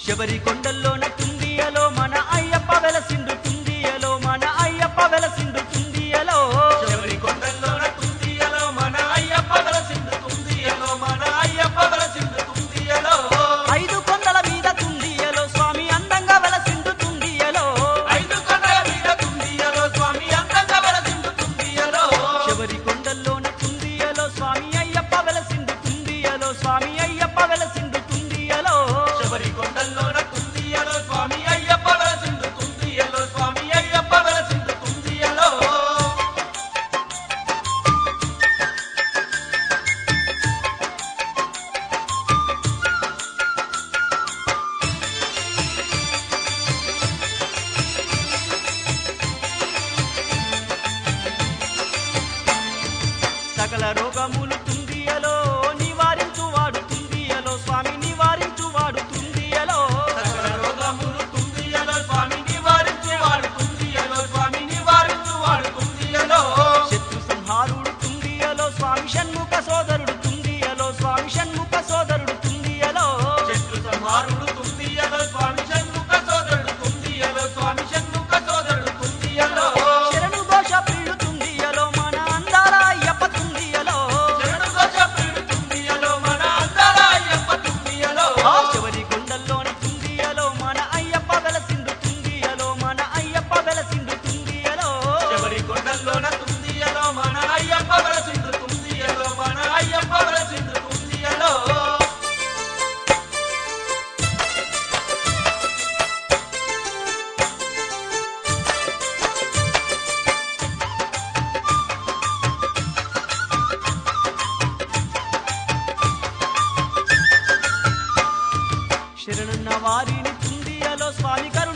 శబరి కొండల్లోన తుందియలో మన అయ్యప్ప వెలసిండు తుందియలో మన అయ్యప్ప వెలసిండు తుందియలో శబరి కొండల్లోన తుందియలో మన అయ్యప్ప వెలసిండు తుందియలో మన అయ్యప్ప వెలసిండు తుందియలో ఐదు కొండల మీద తుందియలో స్వామి అందంగా వెలసిండు తుందియలో ఐదు కొండల మీద తుందియలో స్వామి అందంగా వెలసిండు తుందియలో శబరి కొండల్లోన తుందియలో స్వామి అయ్యప్ప వెలసిండు తుందియలో స్వామి అయ్యప్ప వెలసిండు తుందియలో శబరి కొండల్లోన తుందియలో స్వామి అయ్యప్ప వెలసిండు తుందియలో స్వామి అయ్యప్ప వెలసిండు తుందియలో సకల రోగములు తుందియలో నివారించువాడు తుందియలో స్వామి నివారించువాడు తుందియలో సకల రోగములు తుందియలో స్వామి నివారించువాడు తుందియలో స్వామి నివారించువాడు తుందియలో శత్రు సంహారుడు తుందియలో స్వామి షణ్ముఖ సోదరుడు తుందియలో స్వామి షణ్ముఖ సోదరుడు తుందియలో శత్రు సంహారుడు తుందియలో స్వామి షణ్ముఖ సోదరుడు తుందియలో స్వామి షణ్ముఖ సోదరుడు తుందియలో శరణు ఘోష ప్రియుడు తుందియలో మన అందాల అయ్యప్ప తుందియలో శరణు ఘోష ప్రియుడు తుందియలో మన అందాల అయ్యప్ప తుందియలో ఆ శబరి కొండల్లోన తుందియలో మన అయ్యప్ప వెలసిండు తుందియలో మన అయ్యప్ప వెలసిండు తుందియలో శబరి కొండల్లోన తుందియలో మన అయ్యప్ప వెలసిండు తుందియలో మన అయ్యప్ప వెలసిండు తుందియలో శరణున్న వారిని తుందియలో స్వామి కరుణ